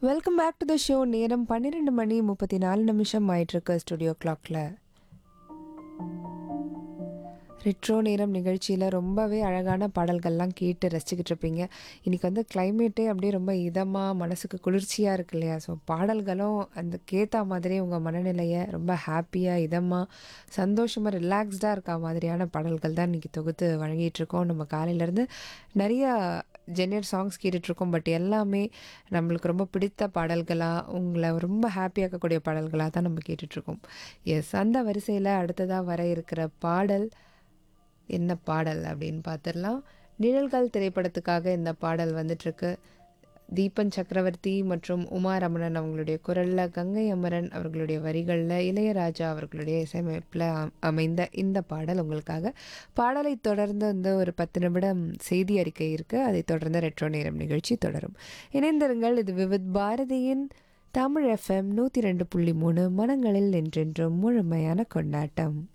welcome back to the show நேரம் பன்னிரெண்டு மணி முப்பத்தி நாலு நிமிஷம் ஆயிட்டிருக்கு ஸ்டுடியோ கிளாக்ல ரிட்ரோ நேரம் நிகழ்ச்சியில் ரொம்பவே அழகான பாடல்கள்லாம் கேட்டு ரசிச்சுக்கிட்டு இருப்பீங்க இன்றைக்கி வந்து கிளைமேட்டே அப்படியே ரொம்ப இதமாக மனசுக்கு குளிர்ச்சியாக இருக்கு இல்லையா ஸோ பாடல்களும் அந்த கேத்த மாதிரி உங்கள் மனநிலையை ரொம்ப ஹாப்பியாக இதமாக சந்தோஷமாக ரிலாக்ஸ்டாக இருக்க மாதிரியான பாடல்கள் தான் இன்றைக்கி தொகுத்து வழங்கிட்டு இருக்கோம் நம்ம காலையிலேருந்து நிறையா ஜெனியர் சாங்ஸ் கேட்டுட்ருக்கோம் பட் எல்லாமே நம்மளுக்கு ரொம்ப பிடித்த பாடல்களாக உங்களை ரொம்ப ஹாப்பியாக்கக்கூடிய பாடல்களாக தான் நம்ம கேட்டுட்ருக்கோம் எஸ் அந்த வரிசையில் அடுத்ததாக வர இருக்கிற பாடல் என்ன பாடல் அப்படின்னு பார்த்துடலாம் நிழல்கள் திரைப்படத்துக்காக இந்த பாடல் வந்துட்டுருக்கு தீபன் சக்கரவர்த்தி மற்றும் உமா ரமணன் அவங்களுடைய குரலில் கங்கை அமரன் அவர்களுடைய வரிகளில் இளையராஜா அவர்களுடைய இசையமைப்பில் அமைந்த இந்த பாடல் உங்களுக்காக பாடலை தொடர்ந்து வந்து ஒரு பத்து நிமிடம் செய்தி அறிக்கை இருக்குது அதை தொடர்ந்து ரெட்ரோ நேரம் நிகழ்ச்சி தொடரும் இணைந்திருங்கள் இது விவித் பாரதியின் தமிழ் எஃப்எம் நூற்றி ரெண்டு புள்ளி மூணு மனங்களில் என்றென்றும் முழுமையான கொண்டாட்டம்